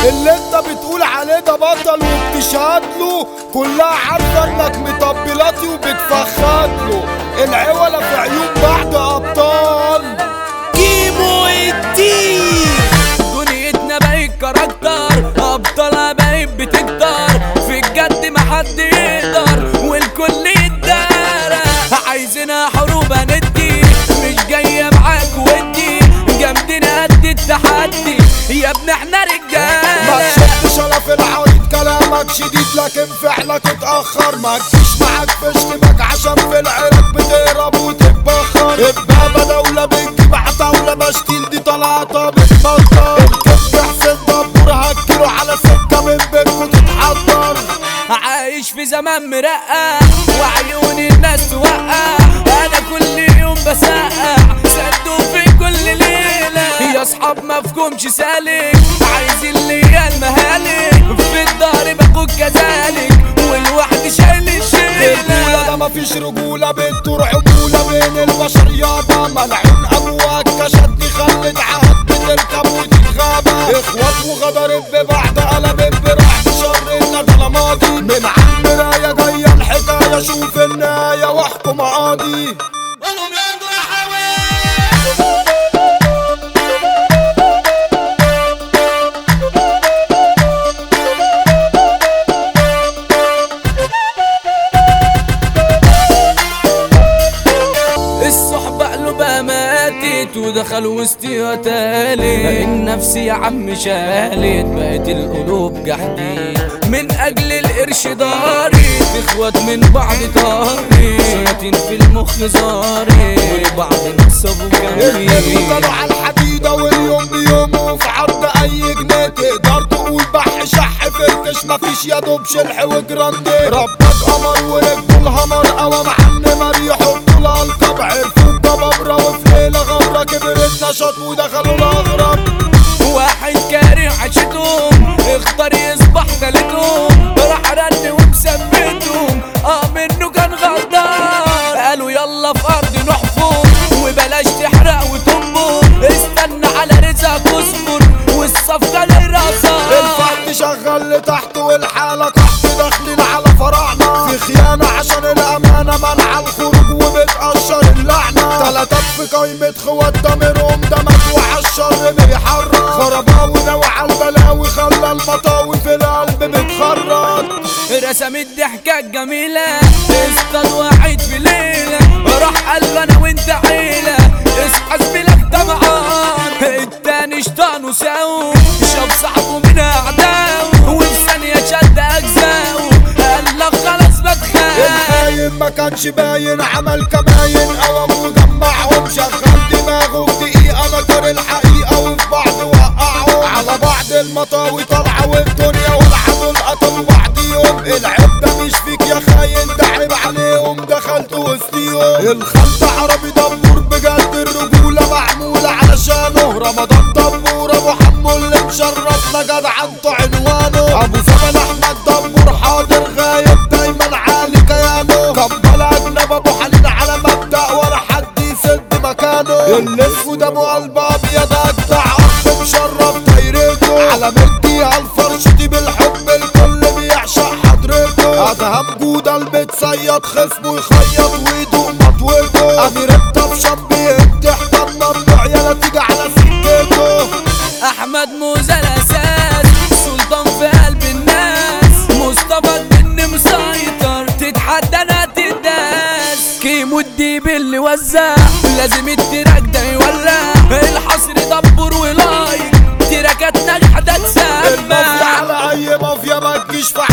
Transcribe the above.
اللي انت بتقول عليه ده بطل وبتشهد له كلها عارفه انك مطبلاتي وبتفخد له العوله في عيون بعض ابطال كيمو الدين دنيتنا بقت كاركتر ابطالها بقت بتكتر في الجد محد يقدر والكل يتدارى عايزينها حروب هندي مش جايه معاك ودي جامدين قد التحدي يا ابن احنا ما رجاله تشدش انا في العريض كلامك شديد لكن فعلك اتأخر ما تجيش معاك في اشتباك عشان في العراق بتهرب وتتبخر البابا دولة بتجيب عتاولة بشتيل دي طلعتها بتبطل الكبد حسين دبور هكيله على سكة من بينكم تتحضر عايش في زمان مرقع وعيون الناس توقع انا كل يوم بسقع صندوق في كل ليلة يا اصحاب مفهومش سالك عايزين ليا المهالك في الدار بكون كذلك والواحد شايل الرجولة ده الشيلة مفيش رجولة بنتور عمولة بين البشر يابا ملعون أبوك كشدني خلت عهد بتركب وتتغابى إخوات وغدرت ببعض قلبت برعب شر الندى ماضي من عم مراية جاية الحكاية شوف النهاية واحكم قاضي الصحبة قلوبها ماتت ودخل وسطيها تالت النفس يا عم شالت بقت القلوب جحدين من اجل القرش داري اخوات من بعض طاري شياطين في المخ زاري وبعض نصب الاتنين وجميل كانوا على الحديدة واليوم بيوم وفي عرض أي جنيه تقدر تقول بح شح فركش مفيش يا دوب شلح وجراندي ربك قمر ورجله الهمر قوام عنمر يحطوا لها القب عرفوا الجبابرة وفي ليلة غمرة كبرت نشاط ودخلوا الأغرب واحد كاره عشتهم اختار يصبح تالتهم راح رن ومثبتهم اه منه كان غدار قالوا يلا في ارض نحفر وبلاش تحرق وتنبر استنى على رزقك اصبر والصفقه للرصاص الفرد شغال لتحت والحالة تحت داخلين على فراعنة في خيانة عشان الأمانة منع الخروج وبتقشر اللعنة تلاتات في قايمة خوات ده منهم ده مدوع الشر بيحرك خرباوي نوع البلاوي خلى المطاوي في القلب بتخرج رسمت ضحكة جميلة اصطاد واحد في ليلة راح قال له انا وانت عيلة اصحى زميلك طمعان التاني شطان وساو شاف صاحبه من اعدائه وفي ثانية شد اجزاؤه قال لك خلاص بتخاف الخاين ما كانش باين عمل كماين قوم وجمعهم شغل دماغه في دقيقة نكر الحقيقة وفي بعض وقعهم على بعض المطاوي طالعة والدنيا والعدو قتلوا بعضيهم العيب ده مش فيك يا خاين ده عيب عليهم دخلت وسطيهم الخلط عربي دبور بجد الرجولة معمولة علشانه رمضان دبور ابو حمو اللي مشرفنا جدع انتو عنوانه ابو زمن احمد دبور حاضر غايب دايما عالي كيانه كمبل اجنب ابو حنين على مبدأ ولا حد يسد مكانه الاسود ابو قلب ابيض اجدع اخ مشرف دايرته على مدي الفرش دي بالحب الكل بيعشق حضرته ادهم جودة المتصيد خصمه يخيط ويدوق مطوته امير الطفشان بيهد احضر ممنوع يلا تيجي على سكته احمد موزة الاساس سلطان في قلب الناس مصطفى الجن مسيطر تتحدى انا تداس كيمو الديب اللي وزع لازم التراك ده يولع الحصر دبر ولايك تراكات ناجحة ده المافيا تسمع على اي مافيا ما تجيش في